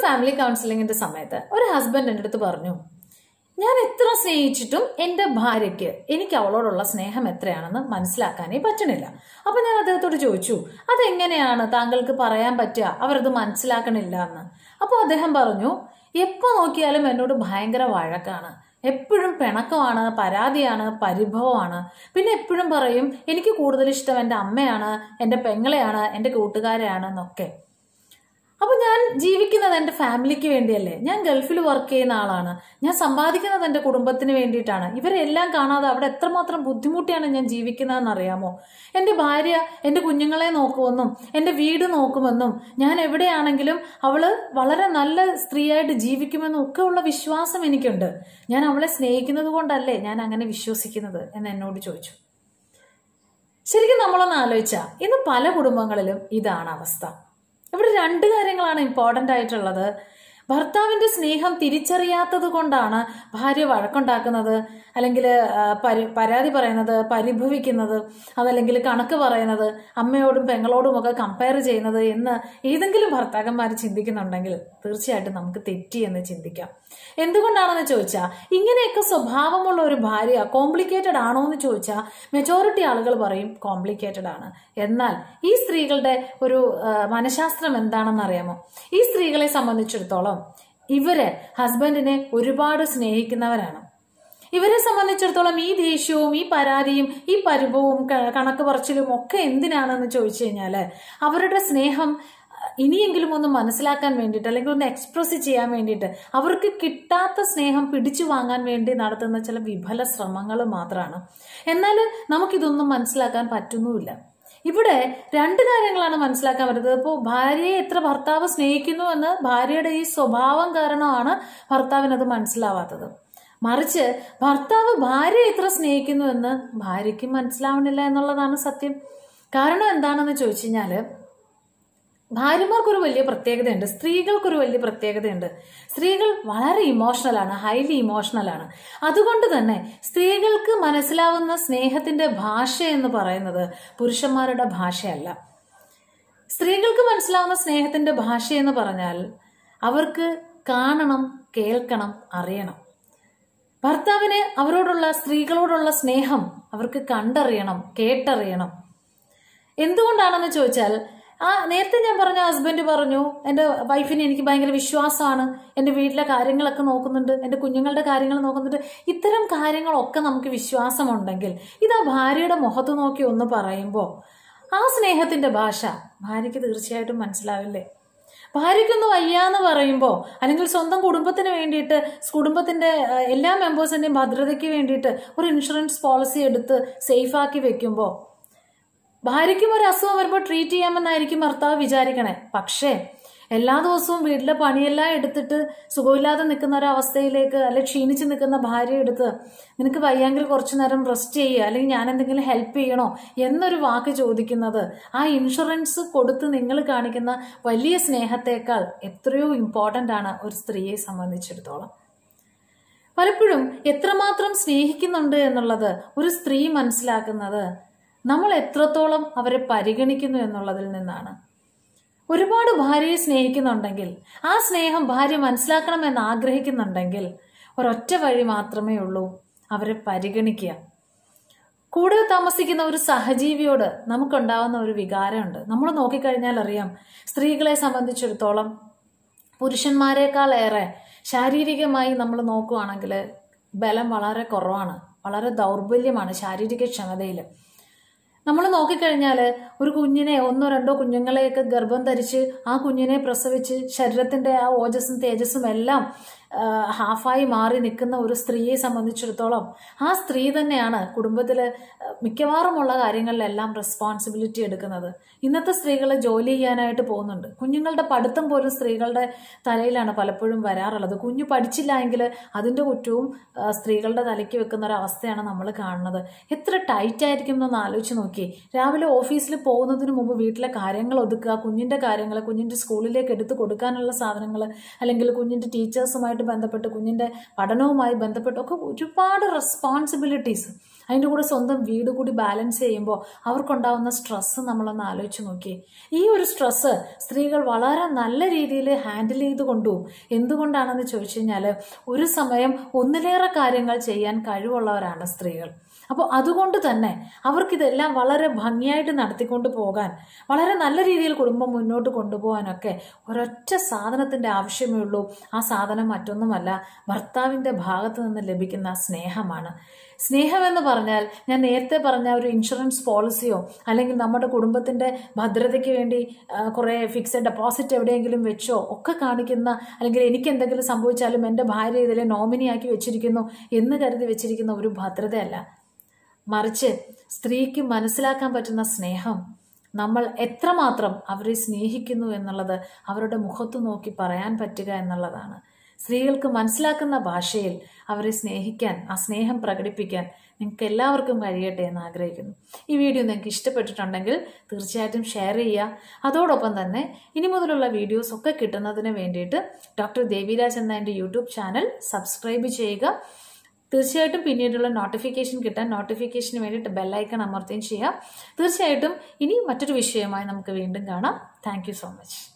family കൗൺസിലിങ്ങിന്റെ സമയത്ത് ഒരു husband എൻ്റെ അടുത്ത് പറഞ്ഞു ഞാൻ എത്ര സ്നേഹിച്ചിട്ടും എൻ്റെ ഭാര്യയ്ക്ക് എനിക്ക് അവളോടുള്ള സ്നേഹം എത്രയാണെന്ന് മനസ്സിലാക്കാനേ പറ്റണില്ല അപ്പൊ ഞാൻ അദ്ദേഹത്തോട് ചോദിച്ചു അതെങ്ങനെയാണ് താങ്കൾക്ക് പറയാൻ പറ്റുക അവരത് മനസ്സിലാക്കണില്ല എന്ന് അപ്പോൾ അദ്ദേഹം പറഞ്ഞു എപ്പോ നോക്കിയാലും എന്നോട് ഭയങ്കര വഴക്കാണ് എപ്പോഴും പിണക്കമാണ് പരാതിയാണ് പരിഭവമാണ് പിന്നെ എപ്പോഴും പറയും എനിക്ക് കൂടുതൽ ഇഷ്ടം എൻ്റെ അമ്മയാണ് എൻ്റെ പെങ്ങളെയാണ് എൻ്റെ കൂട്ടുകാരെയാണ് എന്നൊക്കെ അപ്പൊ ഞാൻ ജീവിക്കുന്നത് എൻ്റെ ഫാമിലിക്ക് വേണ്ടിയല്ലേ ഞാൻ ഗൾഫിൽ വർക്ക് ചെയ്യുന്ന ആളാണ് ഞാൻ സമ്പാദിക്കുന്നത് എൻ്റെ കുടുംബത്തിന് വേണ്ടിയിട്ടാണ് ഇവരെല്ലാം കാണാതെ അവിടെ എത്രമാത്രം ബുദ്ധിമുട്ടിയാണ് ഞാൻ ജീവിക്കുന്നതെന്ന് അറിയാമോ എൻ്റെ ഭാര്യ എൻ്റെ കുഞ്ഞുങ്ങളെ നോക്കുമെന്നും എൻ്റെ വീട് നോക്കുമെന്നും ഞാൻ എവിടെയാണെങ്കിലും അവള് വളരെ നല്ല സ്ത്രീയായിട്ട് ജീവിക്കുമെന്നും ഒക്കെ ഉള്ള വിശ്വാസം എനിക്കുണ്ട് ഞാൻ അവളെ സ്നേഹിക്കുന്നത് കൊണ്ടല്ലേ ഞാൻ അങ്ങനെ വിശ്വസിക്കുന്നത് എന്ന് എന്നോട് ചോദിച്ചു ശരിക്കും നമ്മളൊന്ന് ആലോചിച്ചാ ഇന്ന് പല കുടുംബങ്ങളിലും ഇതാണ് അവസ്ഥ ഇവിടെ രണ്ട് കാര്യങ്ങളാണ് ഇമ്പോർട്ടൻ്റ് ആയിട്ടുള്ളത് ഭർത്താവിന്റെ സ്നേഹം തിരിച്ചറിയാത്തത് കൊണ്ടാണ് ഭാര്യ വഴക്കുണ്ടാക്കുന്നത് അല്ലെങ്കിൽ പരാതി പറയുന്നത് പരിഭവിക്കുന്നത് അതല്ലെങ്കിൽ കണക്ക് പറയുന്നത് അമ്മയോടും പെങ്ങളോടും ഒക്കെ കമ്പയർ ചെയ്യുന്നത് എന്ന് ഏതെങ്കിലും ഭർത്താക്കന്മാർ ചിന്തിക്കുന്നുണ്ടെങ്കിൽ തീർച്ചയായിട്ടും നമുക്ക് തെറ്റി എന്ന് ചിന്തിക്കാം എന്തുകൊണ്ടാണെന്ന് ചോദിച്ചാൽ ഇങ്ങനെയൊക്കെ സ്വഭാവമുള്ള ഒരു ഭാര്യ കോംപ്ലിക്കേറ്റഡ് ആണോ എന്ന് ചോദിച്ചാൽ മെജോറിറ്റി ആളുകൾ പറയും കോംപ്ലിക്കേറ്റഡ് ആണ് എന്നാൽ ഈ സ്ത്രീകളുടെ ഒരു ആ, മനഃശാസ്ത്രം എന്താണെന്ന് അറിയാമോ ഈ സ്ത്രീകളെ സംബന്ധിച്ചിടത്തോളം ഇവര് ഹസ്ബൻഡിനെ ഒരുപാട് സ്നേഹിക്കുന്നവരാണ് ഇവരെ സംബന്ധിച്ചിടത്തോളം ഈ ദേഷ്യവും ഈ പരാതിയും ഈ പരിഭവവും ക- കണക്ക് പറച്ചിലും ഒക്കെ എന്തിനാണെന്ന് ചോദിച്ചു കഴിഞ്ഞാല് അവരുടെ സ്നേഹം അഹ്, ഇനിയെങ്കിലും ഒന്ന് മനസ്സിലാക്കാൻ വേണ്ടിയിട്ട് അല്ലെങ്കിൽ ഒന്ന് എക്സ്പ്രസ് ചെയ്യാൻ വേണ്ടിയിട്ട് അവർക്ക് കിട്ടാത്ത സ്നേഹം പിടിച്ചു വാങ്ങാൻ വേണ്ടി നടത്തുന്ന ചില വിഫല ശ്രമങ്ങൾ മാത്രമാണ് എന്നാൽ നമുക്കിതൊന്നും മനസ്സിലാക്കാൻ പറ്റുന്നുമില്ല ഇവിടെ രണ്ട് കാര്യങ്ങളാണ് മനസ്സിലാക്കാൻ പറ്റുന്നത് ഇപ്പോൾ ഭാര്യയെ എത്ര ഭർത്താവ് സ്നേഹിക്കുന്നു എന്ന് ഭാര്യയുടെ ഈ സ്വഭാവം കാരണമാണ് ഭർത്താവിനത് മനസ്സിലാവാത്തത് മറിച്ച് ഭർത്താവ് ഭാര്യയെ എത്ര സ്നേഹിക്കുന്നു എന്ന് ഭാര്യയ്ക്ക് മനസ്സിലാവണില്ല എന്നുള്ളതാണ് സത്യം കാരണം എന്താണെന്ന് ചോദിച്ചു കഴിഞ്ഞാല് ഭാര്യമാർക്കൊരു വലിയ പ്രത്യേകതയുണ്ട് സ്ത്രീകൾക്കൊരു വലിയ പ്രത്യേകതയുണ്ട് സ്ത്രീകൾ വളരെ ഇമോഷണൽ ആണ് ഹൈലി ഇമോഷണൽ ആണ് അതുകൊണ്ട് തന്നെ സ്ത്രീകൾക്ക് മനസ്സിലാവുന്ന സ്നേഹത്തിന്റെ ഭാഷ എന്ന് പറയുന്നത് പുരുഷന്മാരുടെ ഭാഷയല്ല സ്ത്രീകൾക്ക് മനസ്സിലാവുന്ന സ്നേഹത്തിന്റെ ഭാഷ എന്ന് പറഞ്ഞാൽ അവർക്ക് കാണണം കേൾക്കണം അറിയണം ഭർത്താവിന് അവരോടുള്ള സ്ത്രീകളോടുള്ള സ്നേഹം അവർക്ക് കണ്ടറിയണം കേട്ടറിയണം എന്തുകൊണ്ടാണെന്ന് ചോദിച്ചാൽ ആ നേരത്തെ ഞാൻ പറഞ്ഞ ഹസ്ബൻഡ് പറഞ്ഞു എൻ്റെ വൈഫിനെ എനിക്ക് ഭയങ്കര വിശ്വാസമാണ് എൻ്റെ വീട്ടിലെ കാര്യങ്ങളൊക്കെ നോക്കുന്നുണ്ട് എൻ്റെ കുഞ്ഞുങ്ങളുടെ കാര്യങ്ങൾ നോക്കുന്നുണ്ട് ഇത്തരം കാര്യങ്ങളൊക്കെ നമുക്ക് വിശ്വാസമുണ്ടെങ്കിൽ ഇത് ആ ഭാര്യയുടെ മുഖത്ത് നോക്കി ഒന്ന് പറയുമ്പോൾ ആ സ്നേഹത്തിന്റെ ഭാഷ ഭാര്യയ്ക്ക് തീർച്ചയായിട്ടും മനസ്സിലാവില്ലേ ഭാര്യയ്ക്കൊന്ന് വയ്യാന്ന് പറയുമ്പോൾ അല്ലെങ്കിൽ സ്വന്തം കുടുംബത്തിന് വേണ്ടിയിട്ട് കുടുംബത്തിന്റെ ആ, എല്ലാ മെമ്പേഴ്സിന്റെയും ഭദ്രതയ്ക്ക് വേണ്ടിയിട്ട് ഒരു ഇൻഷുറൻസ് പോളിസി എടുത്ത് സേഫാക്കി വെക്കുമ്പോൾ ഭാര്യയ്ക്കും ഒരു അസുഖം വരുമ്പോൾ ട്രീറ്റ് ചെയ്യാമെന്നായിരിക്കും ഭർത്താവ് വിചാരിക്കണേ പക്ഷേ എല്ലാ ദിവസവും വീട്ടിലെ പണിയെല്ലാം എടുത്തിട്ട് സുഖമില്ലാതെ നിൽക്കുന്ന ഒരു അവസ്ഥയിലേക്ക് അല്ലെ ക്ഷീണിച്ച് നിൽക്കുന്ന ഭാര്യ എടുത്ത് നിനക്ക് വയ്യെങ്കിൽ കുറച്ചു നേരം റെസ്റ്റ് ചെയ്യുക അല്ലെങ്കിൽ ഞാൻ എന്തെങ്കിലും ഹെൽപ്പ് ചെയ്യണോ എന്നൊരു വാക്ക് ചോദിക്കുന്നത് ആ ഇൻഷുറൻസ് കൊടുത്ത് നിങ്ങൾ കാണിക്കുന്ന വലിയ സ്നേഹത്തേക്കാൾ എത്രയോ ഇമ്പോർട്ടൻ്റ് ആണ് ഒരു സ്ത്രീയെ സംബന്ധിച്ചിടത്തോളം പലപ്പോഴും എത്രമാത്രം സ്നേഹിക്കുന്നുണ്ട് എന്നുള്ളത് ഒരു സ്ത്രീ മനസ്സിലാക്കുന്നത് നമ്മൾ എത്രത്തോളം അവരെ പരിഗണിക്കുന്നു എന്നുള്ളതിൽ നിന്നാണ് ഒരുപാട് ഭാര്യയെ സ്നേഹിക്കുന്നുണ്ടെങ്കിൽ ആ സ്നേഹം ഭാര്യ മനസ്സിലാക്കണമെന്ന് ആഗ്രഹിക്കുന്നുണ്ടെങ്കിൽ ഒരൊറ്റ വഴി മാത്രമേ ഉള്ളൂ അവരെ പരിഗണിക്കുക കൂടെ താമസിക്കുന്ന ഒരു സഹജീവിയോട് നമുക്കുണ്ടാവുന്ന ഒരു വികാരമുണ്ട് നമ്മൾ നോക്കിക്കഴിഞ്ഞാൽ അറിയാം സ്ത്രീകളെ സംബന്ധിച്ചിടത്തോളം പുരുഷന്മാരെക്കാൾ ഏറെ ശാരീരികമായി നമ്മൾ നോക്കുവാണെങ്കിൽ ബലം വളരെ കുറവാണ് വളരെ ദൗർബല്യമാണ് ശാരീരിക ക്ഷമതയിൽ നമ്മൾ നോക്കിക്കഴിഞ്ഞാൽ ഒരു കുഞ്ഞിനെ ഒന്നോ രണ്ടോ കുഞ്ഞുങ്ങളെയൊക്കെ ഗർഭം ധരിച്ച് ആ കുഞ്ഞിനെ പ്രസവിച്ച് ശരീരത്തിന്റെ ആ ഓജസ്സും തേജസ്സും എല്ലാം ആ, ഹാഫായി മാറി നിൽക്കുന്ന ഒരു സ്ത്രീയെ സംബന്ധിച്ചിടത്തോളം ആ സ്ത്രീ തന്നെയാണ് കുടുംബത്തിൽ മിക്കവാറുമുള്ള കാര്യങ്ങളിലെല്ലാം റെസ്പോൺസിബിലിറ്റി എടുക്കുന്നത് ഇന്നത്തെ സ്ത്രീകൾ ജോലി ചെയ്യാനായിട്ട് പോകുന്നുണ്ട് കുഞ്ഞുങ്ങളുടെ പഠിത്തം പോലും സ്ത്രീകളുടെ തലയിലാണ് പലപ്പോഴും വരാറുള്ളത് കുഞ്ഞു പഠിച്ചില്ല എങ്കിൽ അതിൻ്റെ കുറ്റവും ആ, സ്ത്രീകളുടെ തലയ്ക്ക് വെക്കുന്ന ഒരു അവസ്ഥയാണ് നമ്മൾ കാണുന്നത് എത്ര ടൈറ്റ് ആയിരിക്കും എന്നൊന്ന് ആലോചിച്ച് നോക്കി രാവിലെ ഓഫീസിൽ പോകുന്നതിന് മുമ്പ് വീട്ടിലെ കാര്യങ്ങൾ ഒതുക്കുക കുഞ്ഞിൻ്റെ കാര്യങ്ങൾ കുഞ്ഞിൻ്റെ സ്കൂളിലേക്ക് എടുത്തു കൊടുക്കാനുള്ള സാധനങ്ങൾ അല്ലെങ്കിൽ കുഞ്ഞിൻ്റെ ടീച്ചേഴ്സുമായിട്ട് ബന്ധപ്പെട്ട് കുഞ്ഞിൻ്റെ പഠനവുമായി ബന്ധപ്പെട്ട് ഒക്കെ ഒരുപാട് റെസ്പോൺസിബിലിറ്റീസ് അതിൻ്റെ കൂടെ സ്വന്തം വീട് കൂടി ബാലൻസ് ചെയ്യുമ്പോൾ അവർക്കുണ്ടാവുന്ന സ്ട്രെസ്സ് നമ്മളൊന്ന് ആലോചിച്ച് നോക്കിയേ ഈ ഒരു സ്ട്രെസ്സ് സ്ത്രീകൾ വളരെ നല്ല രീതിയിൽ ഹാൻഡിൽ ചെയ്ത് കൊണ്ടുപോകും എന്തുകൊണ്ടാണെന്ന് ചോദിച്ചു കഴിഞ്ഞാൽ ഒരു സമയം ഒന്നിലേറെ കാര്യങ്ങൾ ചെയ്യാൻ കഴിവുള്ളവരാണ് സ്ത്രീകൾ അപ്പോൾ അതുകൊണ്ട് തന്നെ അവർക്കിതെല്ലാം വളരെ ഭംഗിയായിട്ട് നടത്തിക്കൊണ്ട് പോകാൻ വളരെ നല്ല രീതിയിൽ കുടുംബം മുന്നോട്ട് കൊണ്ടുപോകാനൊക്കെ ഒരൊറ്റ സാധനത്തിൻ്റെ ആവശ്യമേ ഉള്ളൂ ആ സാധനം മറ്റൊന്നുമല്ല ഭർത്താവിൻ്റെ ഭാഗത്ത് നിന്ന് ലഭിക്കുന്ന സ്നേഹമാണ് സ്നേഹമെന്ന് പറഞ്ഞാൽ ഞാൻ നേരത്തെ പറഞ്ഞ ഒരു ഇൻഷുറൻസ് പോളിസിയോ അല്ലെങ്കിൽ നമ്മുടെ കുടുംബത്തിൻ്റെ ഭദ്രതയ്ക്ക് വേണ്ടി കുറേ ഫിക്സഡ് ഡെപ്പോസിറ്റ് എവിടെയെങ്കിലും വെച്ചോ ഒക്കെ കാണിക്കുന്ന അല്ലെങ്കിൽ എനിക്ക് എന്തെങ്കിലും സംഭവിച്ചാലും എൻ്റെ ഭാര്യ ഇതിലെ നോമിനിയാക്കി വെച്ചിരിക്കുന്നു എന്ന് കരുതി വെച്ചിരിക്കുന്ന ഒരു ഭദ്രതയല്ല മറിച്ച് സ്ത്രീക്ക് മനസ്സിലാക്കാൻ പറ്റുന്ന സ്നേഹം നമ്മൾ എത്രമാത്രം അവരെ സ്നേഹിക്കുന്നു എന്നുള്ളത് അവരുടെ മുഖത്ത് നോക്കി പറയാൻ പറ്റുക എന്നുള്ളതാണ് സ്ത്രീകൾക്ക് മനസ്സിലാക്കുന്ന ഭാഷയിൽ അവരെ സ്നേഹിക്കാൻ ആ സ്നേഹം പ്രകടിപ്പിക്കാൻ നിങ്ങൾക്ക് എല്ലാവർക്കും കഴിയട്ടെ എന്ന് ആഗ്രഹിക്കുന്നു ഈ വീഡിയോ നിങ്ങൾക്ക് ഇഷ്ടപ്പെട്ടിട്ടുണ്ടെങ്കിൽ തീർച്ചയായിട്ടും ഷെയർ ചെയ്യുക അതോടൊപ്പം തന്നെ ഇനി മുതലുള്ള വീഡിയോസ് ഒക്കെ കിട്ടുന്നതിന് വേണ്ടിയിട്ട് ഡോക്ടർ ദേവിരാജ് എന്ന എൻ്റെ യൂട്യൂബ് ചാനൽ സബ്സ്ക്രൈബ് ചെയ്യുക തീർച്ചയായിട്ടും പിന്നീടുള്ള നോട്ടിഫിക്കേഷൻ കിട്ടാൻ നോട്ടിഫിക്കേഷന് വേണ്ടിയിട്ട് ബെല്ലൈക്കൺ അമർത്തുകയും ചെയ്യുക തീർച്ചയായിട്ടും ഇനി മറ്റൊരു വിഷയമായി നമുക്ക് വീണ്ടും കാണാം താങ്ക് സോ മച്ച്